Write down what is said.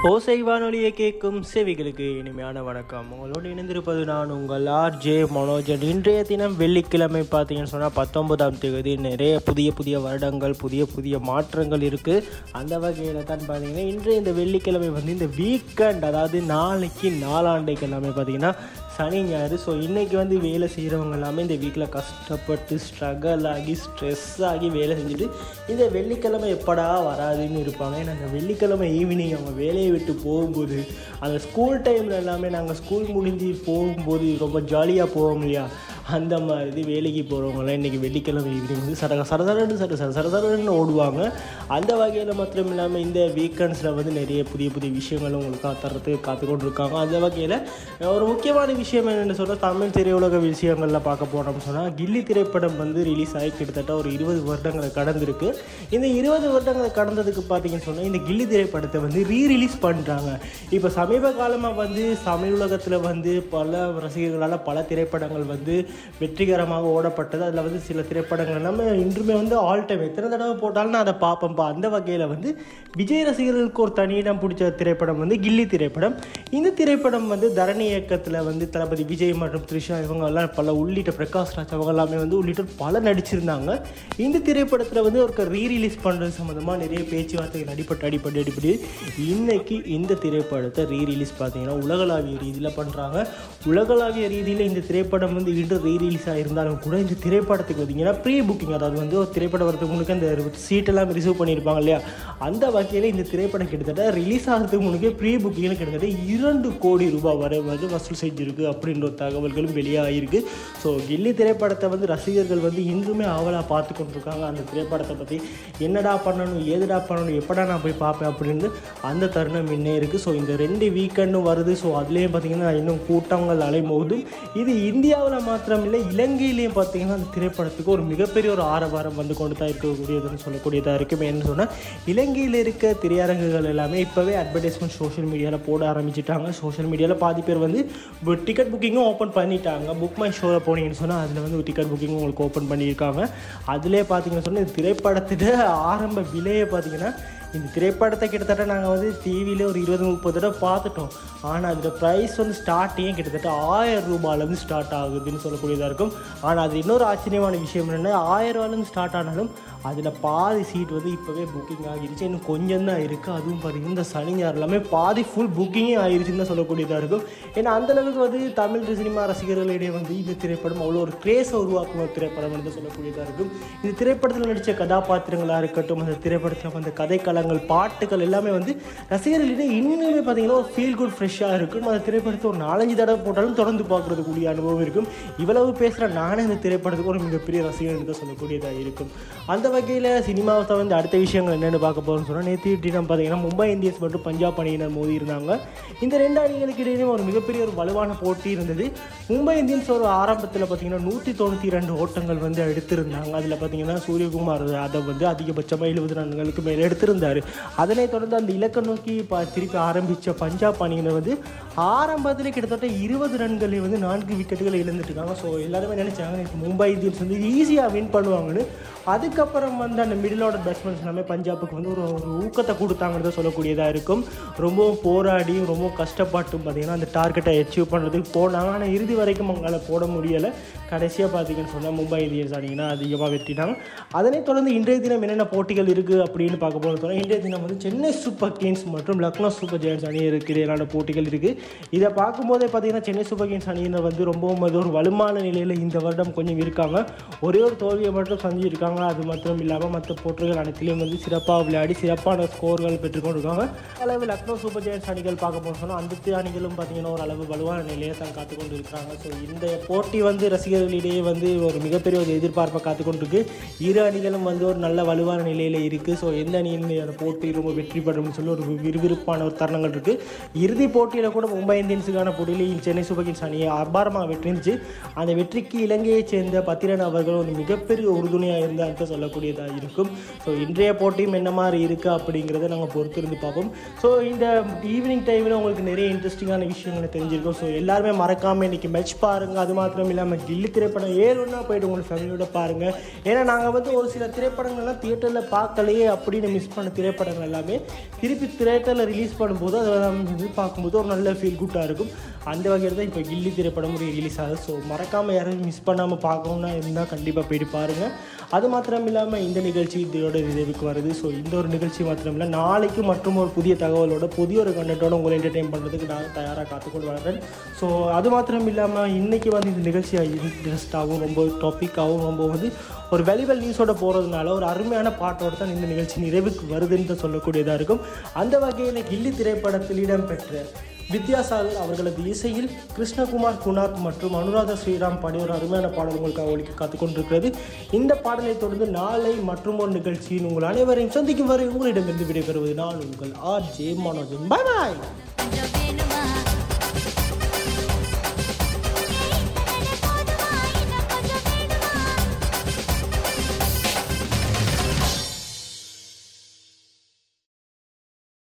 ஓசை வானொலியை கேட்கும் செவிகளுக்கு இனிமையான வணக்கம் உங்களோடு இணைந்திருப்பது நான் உங்கள் ஆர் ஜே மனோஜன் இன்றைய தினம் வெள்ளிக்கிழமை பார்த்தீங்கன்னு சொன்னால் பத்தொன்பதாம் தேதி நிறைய புதிய புதிய வருடங்கள் புதிய புதிய மாற்றங்கள் இருக்குது அந்த வகையில் தான் பார்த்தீங்கன்னா இன்றைய இந்த வெள்ளிக்கிழமை வந்து இந்த வீக்கெண்ட் அதாவது நாளைக்கு நாளாண்டைக்கு எல்லாமே பார்த்தீங்கன்னா சனி ஞாயிறு ஸோ இன்றைக்கி வந்து வேலை செய்கிறவங்க எல்லாமே இந்த வீக்கில் கஷ்டப்பட்டு ஸ்ட்ரகிள் ஆகி ஸ்ட்ரெஸ் ஆகி வேலை செஞ்சுட்டு இந்த வெள்ளிக்கிழமை எப்படா வராதுன்னு இருப்பாங்க ஏன்னா அந்த வெள்ளிக்கிழமை ஈவினிங் அவங்க வேலையை விட்டு போகும்போது அந்த ஸ்கூல் டைமில் எல்லாமே நாங்கள் ஸ்கூல் முடிஞ்சு போகும்போது ரொம்ப ஜாலியாக போவோம் இல்லையா அந்த மாதிரி வேலைக்கு போகிறவங்களாம் இன்றைக்கி வெள்ளிக்கிழமை ஈவினிங் வந்து சர சரசரன்னு சர சர சரசரன்னு ஓடுவாங்க அந்த வகையில் மாத்திரம் இல்லாமல் இந்த வீக்கெண்ட்ஸில் வந்து நிறைய புதிய புதிய விஷயங்களும் உங்களுக்கு தரத்துக்கு காத்துக்கொண்டு இருக்காங்க அந்த வகையில் ஒரு முக்கியமான விஷயம் என்னென்னு சொன்னால் தமிழ் திரையுலக விஷயங்களில் பார்க்க போனோம்னு சொன்னால் கில்லி திரைப்படம் வந்து ரிலீஸ் ஆகி கிட்டத்தட்ட ஒரு இருபது வருடங்களை கடந்திருக்கு இந்த இருபது வருடங்களை கடந்ததுக்கு பார்த்தீங்கன்னு சொன்னால் இந்த கில்லி திரைப்படத்தை வந்து ரீ ரிலீஸ் பண்ணுறாங்க இப்போ சமீப காலமாக வந்து தமிழ் உலகத்தில் வந்து பல ரசிகர்களால் பல திரைப்படங்கள் வந்து வெற்றிகரமாக ஓடப்பட்டது அதில் வந்து சில திரைப்படங்கள் எல்லாமே இன்றுமே வந்து ஆல் டைம் எத்தனை தடவை போட்டாலும் நான் அதை பார்ப்பேன்ப்பா அந்த வகையில் வந்து விஜய் ரசிகர்களுக்கு ஒரு தனி இடம் பிடிச்ச திரைப்படம் வந்து கில்லி திரைப்படம் இந்த திரைப்படம் வந்து தரணி இயக்கத்தில் வந்து தளபதி விஜய் மற்றும் த்ரிஷா இவங்க எல்லாம் பல உள்ளிட்ட பிரகாஷ் ராஜ் அவங்க எல்லாமே வந்து உள்ளிட்ட பல நடிச்சிருந்தாங்க இந்த திரைப்படத்தில் வந்து ஒரு ரீ ரிலீஸ் பண்ணுறது சம்மந்தமாக நிறைய பேச்சுவார்த்தைகள் அடிப்பட்டு அடிப்பட்டு அடிப்பட்டு இன்னைக்கு இந்த திரைப்படத்தை ரீ ரிலீஸ் பார்த்தீங்கன்னா உலகளாவிய ரீதியில் பண்ணுறாங்க உலகளாவிய ரீதியில் இந்த திரைப்படம் வந்து இன்று ரீ ரிலீஸ் ஆகிருந்தாலும் கூட இந்த திரைப்படத்துக்கு பார்த்தீங்கன்னா ப்ரீ புக்கிங் அதாவது வந்து ஒரு திரைப்படம் வரதுக்கு முன்னாடி அந்த சீட்டெல்லாம் ரிசர்வ் பண்ணியிருப்பாங்க இல்லையா அந்த வகையில் இந்த திரைப்படம் கிட்டத்தட்ட ரிலீஸ் ஆகிறதுக்கு முன்னாடியே ப்ரீ புக்கிங்கில் கிட்டத்தட்ட இரண்டு கோடி ரூபாய் வரை வந்து வசூல் செஞ்சுருக்கு அப்படின்ற ஒரு தகவல்களும் வெளியாகிருக்கு ஸோ கில்லி திரைப்படத்தை வந்து ரசிகர்கள் வந்து இன்றுமே ஆவலாக பார்த்து கொண்டிருக்காங்க அந்த திரைப்படத்தை பற்றி என்னடா பண்ணணும் ஏதுடா பண்ணணும் எப்படா நான் போய் பார்ப்பேன் அப்படின்னு அந்த தருணம் இன்னே இருக்குது ஸோ இந்த ரெண்டு வீக்கெண்டும் வருது ஸோ அதுலேயும் பார்த்தீங்கன்னா இன்னும் கூட்டங்கள் அலைமோதும் இது இந்தியாவில் மாத்திரம் இல்லை இலங்கையிலையும் பார்த்தீங்கன்னா அந்த திரைப்படத்துக்கு ஒரு மிகப்பெரிய ஒரு ஆரவாரம் வந்து கொண்டு தான் இருக்கக்கூடியதுன்னு சொல்லக்கூடியதாக இருக்கும் என்ன சொன்னால் இலங்கையில் இருக்க திரையரங்குகள் எல்லாமே இப்போவே அட்வர்டைஸ்மெண்ட் சோஷியல் மீடியாவில் போட ஆரம்பிச்சிட்டாங்க சோஷியல் மீடியாவில் பாதி பேர் வந்து டிக்கெட் புக்கிங்கும் ஓப்பன் பண்ணிட்டாங்க புக் மை ஷோவில் போனீங்கன்னு சொன்னால் அதில் வந்து டிக்கெட் புக்கிங் உங்களுக்கு ஓப்பன் பண்ணியிருக்காங்க அதிலே பார்த்தீங்கன்னு சொன்னால் இந்த திரைப்படத்தோட ஆரம்ப விலையை பார்த்தீங்கன்னா இந்த திரைப்படத்தை கிட்டத்தட்ட நாங்கள் வந்து டிவியில் ஒரு இருபது முப்பது தடவை பார்த்துட்டோம் ஆனால் அதோட ப்ரைஸ் வந்து ஸ்டார்டிங்கே கிட்டத்தட்ட ஆயிரம் ரூபாயிலேருந்து ஸ்டார்ட் ஆகுதுன்னு சொல்லக்கூடியதாக இருக்கும் ஆனால் அது இன்னொரு ஆச்சரியமான விஷயம் என்னென்னா ஆயிரம் ரூபாயிலேருந்து ஸ்டார்ட் ஆனாலும் அதில் பாதி சீட் வந்து இப்போவே புக்கிங் ஆகிருச்சு இன்னும் கொஞ்சம் தான் இருக்குது அதுவும் பார்த்தீங்கன்னா இந்த சனி ஞாயிறு எல்லாமே பாதி ஃபுல் புக்கிங்கே ஆகிருச்சுன்னு தான் சொல்லக்கூடியதாக இருக்கும் ஏன்னா அந்தளவுக்கு வந்து தமிழ் சினிமா ரசிகர்களிடையே வந்து இந்த திரைப்படம் அவ்வளோ ஒரு கிரேஸை உருவாக்கும் ஒரு திரைப்படம் என்று சொல்லக்கூடியதாக இருக்கும் இந்த திரைப்படத்தில் நடித்த கதாபாத்திரங்களாக இருக்கட்டும் அந்த திரைப்படத்தில் வந்த கதைக்களங்கள் பாட்டுகள் எல்லாமே வந்து ரசிகர்களிடையே இன்னுமே பார்த்தீங்கன்னா ஒரு ஃபீல் குட் ஃப்ரெஷ்ஷாக இருக்கும் அந்த திரைப்படத்தை ஒரு நாலஞ்சு தடவை போட்டாலும் தொடர்ந்து பார்க்குறதுக்குரிய அனுபவம் இருக்கும் இவ்வளவு பேசுகிற நானே இந்த திரைப்படத்துக்கு ஒரு மிகப்பெரிய ரசிகர் என்று சொல்லக்கூடியதாக இருக்கும் அந்த வகையில் சினிமாவை தவிர்த்து அடுத்த விஷயங்கள் என்னென்னு பார்க்க போகிறோம்னு சொன்னால் நேற்று தினம் பார்த்தீங்கன்னா மும்பை இந்தியன்ஸ் மற்றும் பஞ்சாப் அணியினர் மோதி இருந்தாங்க இந்த ரெண்டு அணிகளுக்கு இடையே ஒரு மிகப்பெரிய ஒரு வலுவான போட்டி இருந்தது மும்பை இந்தியன்ஸ் ஒரு ஆரம்பத்தில் பார்த்தீங்கன்னா நூற்றி தொண்ணூற்றி ரெண்டு ஓட்டங்கள் வந்து எடுத்திருந்தாங்க அதில் பார்த்தீங்கன்னா சூரியகுமார் யாதவ் வந்து அதிகபட்சமாக எழுபது ரன்களுக்கு மேலே எடுத்திருந்தார் அதனைத் தொடர்ந்து அந்த இலக்கை நோக்கி ப திருப்பி ஆரம்பித்த பஞ்சாப் அணியினர் வந்து ஆரம்பத்திலே கிட்டத்தட்ட இருபது ரன்களை வந்து நான்கு விக்கெட்டுகள் இழந்துட்டுருக்காங்க ஸோ எல்லாருமே நினச்சாங்க நேற்று மும்பை இந்தியன்ஸ் வந்து ஈஸியாக வின் பண்ணுவாங்கன்னு அதுக்கப்புறம் வந்து அந்த மிடில் ஆர்டர் பேட்ஸ்மேன்ஸ் எல்லாமே பஞ்சாபுக்கு வந்து ஒரு ஒரு ஊக்கத்தை கொடுத்தாங்கன்னு சொல்லக்கூடியதாக இருக்கும் ரொம்பவும் போராடி ரொம்ப கஷ்டப்பட்டும் பார்த்தீங்கன்னா அந்த டார்கெட்டை அச்சீவ் பண்ணுறதுக்கு போனாங்க ஆனால் இறுதி வரைக்கும் அவங்களால போட முடியலை கடைசியாக பார்த்தீங்கன்னு சொன்னால் மும்பை இந்தியன்ஸ் அணிங்கன்னா அதிகமாக வெற்றிட்டாங்க அதனைத் தொடர்ந்து இன்றைய தினம் என்னென்ன போட்டிகள் இருக்குது அப்படின்னு பார்க்க போகிறது சொன்னால் இன்றைய தினம் வந்து சென்னை சூப்பர் கிங்ஸ் மற்றும் லக்னோ சூப்பர் ஜெயன்ஸ் அணியருக்கு இடையிலான போட்டிகள் இருக்குது இதை பார்க்கும்போதே பார்த்தீங்கன்னா சென்னை சூப்பர் கிங்ஸ் அணியினர் வந்து ரொம்பவும் அது ஒரு வலுமான நிலையில் இந்த வருடம் கொஞ்சம் இருக்காங்க ஒரே ஒரு தோல்வியை மட்டும் செஞ்சுருக்காங்க அது மட்டும் இல்லாமல் மற்ற போட்டிகள் அனைத்திலையும் வந்து சிறப்பாக விளையாடி சிறப்பான ஸ்கோர்கள் பெற்றுக்கொண்டிருக்காங்க அளவு லக்னோ சூப்பர் ஜெயன்ஸ் அணிகள் பார்க்க போகிறோம் சொன்னால் அந்த அணிகளும் பார்த்தீங்கன்னா ஒரு அளவு வலுவான நிலையை தான் காத்துக்கொண்டு இருக்கிறாங்க ஸோ இந்த போட்டி வந்து ரசிகர்களிடையே வந்து ஒரு மிகப்பெரிய ஒரு எதிர்பார்ப்பை காத்துக்கொண்டிருக்கு இரு அணிகளும் வந்து ஒரு நல்ல வலுவான நிலையில் இருக்குது ஸோ எந்த அணியின் போட்டி ரொம்ப வெற்றி பெறும்னு சொல்லி ஒரு விறுவிறுப்பான ஒரு தருணங்கள் இருக்குது இறுதி போட்டியில் கூட மும்பை இந்தியன்ஸுக்கான போட்டியில் சென்னை சூப்பர் கிங்ஸ் அணியை அபாரமாக வெற்றி இருந்துச்சு அந்த வெற்றிக்கு இலங்கையைச் சேர்ந்த பத்திரன் அவர்கள் ஒரு மிகப்பெரிய உறுதுணையாக இருந்தார் தான் சொல்லக்கூடியதாக இருக்கும் ஸோ இன்றைய போட்டியும் என்ன மாதிரி இருக்குது அப்படிங்கிறத நாங்கள் பொறுத்திருந்து பார்ப்போம் ஸோ இந்த ஈவினிங் டைமில் உங்களுக்கு நிறைய இன்ட்ரெஸ்டிங்கான விஷயங்களை தெரிஞ்சிருக்கும் ஸோ எல்லாருமே மறக்காமல் இன்றைக்கி மேட்ச் பாருங்கள் அது மாத்திரம் இல்லாமல் கில்லி திரைப்படம் ஏழுன்னா போயிட்டு உங்கள் ஃபேமிலியோட பாருங்கள் ஏன்னா நாங்கள் வந்து ஒரு சில திரைப்படங்கள்லாம் தியேட்டரில் பார்க்கலையே அப்படின்னு மிஸ் பண்ண திரைப்படங்கள் எல்லாமே திருப்பி தியேட்டரில் ரிலீஸ் பண்ணும்போது அதை நம்ம இது பார்க்கும்போது ஒரு நல்ல ஃபீல் குட்டாக இருக்கும் அந்த வகையில் தான் இப்போ கில்லி திரைப்படம் ரிலீஸ் ஆகுது ஸோ மறக்காமல் யாரும் மிஸ் பண்ணாமல் பார்க்கணுன்னா இருந்தால் கண்டிப்பாக போயிட்டு பாருங்கள் அது மாத்திரம் இல்லாமல் இந்த நிகழ்ச்சி இதோட நிறைவுக்கு வருது ஸோ இந்த ஒரு நிகழ்ச்சி மாத்திரம் இல்லை நாளைக்கு மற்றும் ஒரு புதிய தகவலோட புதிய ஒரு கண்டென்ட்டோட உங்களை என்டர்டெயின் பண்ணுறதுக்கு நான் தயாராக காத்துக்கொண்டு வரேன் ஸோ அது மாத்திரம் இல்லாமல் இன்றைக்கி வந்து இந்த நிகழ்ச்சியாக இன்ட்ரெஸ்ட்டாகவும் ரொம்ப டாப்பிக்காகவும் ரொம்ப வந்து ஒரு வெளிவல் நியூஸோட போகிறதுனால ஒரு அருமையான பாட்டோட தான் இந்த நிகழ்ச்சி நிறைவுக்கு வருதுன்னு தான் சொல்லக்கூடியதாக இருக்கும் அந்த வகையில் கில்லி திரைப்படத்தில் இடம்பெற்ற வித்யாசாகர் அவர்களது இசையில் கிருஷ்ணகுமார் குணாத் மற்றும் அனுராதா ஸ்ரீராம் பாடிய ஒரு அருமையான பாடல் உங்களுக்காக ஒழிக்க காத்துக்கொண்டிருக்கிறது இந்த பாடலை தொடர்ந்து நாளை மற்றும் ஒரு நிகழ்ச்சியில் உங்கள் அனைவரையும் சந்திக்கும் வரை உங்களிடமிருந்து விடைபெறுவது நான் உங்கள் R J Manojan bye bye கொஞ்சம் வேணுமா